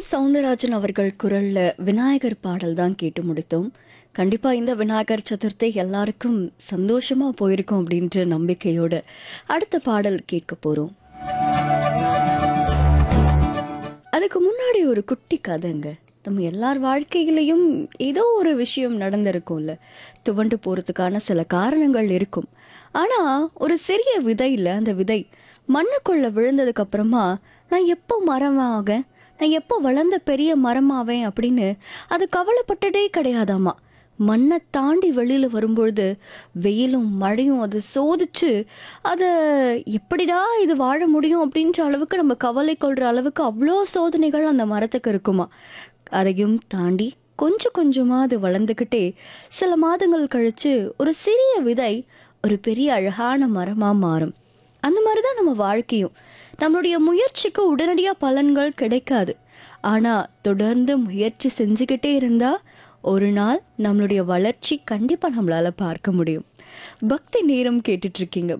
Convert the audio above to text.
சவுந்தரராஜன் அவர்கள் குரல்ல விநாயகர் பாடல் தான் கேட்டு முடித்தோம் கண்டிப்பா இந்த விநாயகர் சதுர்த்தி எல்லாருக்கும் சந்தோஷமா போயிருக்கும் அப்படின்ற நம்பிக்கையோட அடுத்த பாடல் கேட்க போறோம் அதுக்கு முன்னாடி ஒரு குட்டி கதைங்க நம்ம எல்லார் வாழ்க்கையிலையும் ஏதோ ஒரு விஷயம் நடந்திருக்கும்ல துவண்டு போறதுக்கான சில காரணங்கள் இருக்கும் ஆனா ஒரு சிறிய விதை இல்ல அந்த விதை மண்ணுக்குள்ள விழுந்ததுக்கு அப்புறமா நான் எப்போ மரமாக நான் எப்போ வளர்ந்த பெரிய மரமாவேன் அப்படின்னு அது கவலைப்பட்டதே கிடையாதாமா மண்ணை தாண்டி வெளியில வரும்பொழுது வெயிலும் மழையும் அது சோதிச்சு அதை எப்படிடா இது வாழ முடியும் அப்படின்ற அளவுக்கு நம்ம கவலை கொள்ற அளவுக்கு அவ்வளோ சோதனைகள் அந்த மரத்துக்கு இருக்குமா அதையும் தாண்டி கொஞ்சம் கொஞ்சமாக அது வளர்ந்துக்கிட்டே சில மாதங்கள் கழிச்சு ஒரு சிறிய விதை ஒரு பெரிய அழகான மரமாக மாறும் அந்த மாதிரி தான் நம்ம வாழ்க்கையும் நம்மளுடைய முயற்சிக்கு உடனடியாக பலன்கள் கிடைக்காது ஆனால் தொடர்ந்து முயற்சி செஞ்சுக்கிட்டே இருந்தால் ஒரு நாள் நம்மளுடைய வளர்ச்சி கண்டிப்பாக நம்மளால் பார்க்க முடியும் பக்தி நேரம் கேட்டுட்டு இருக்கீங்க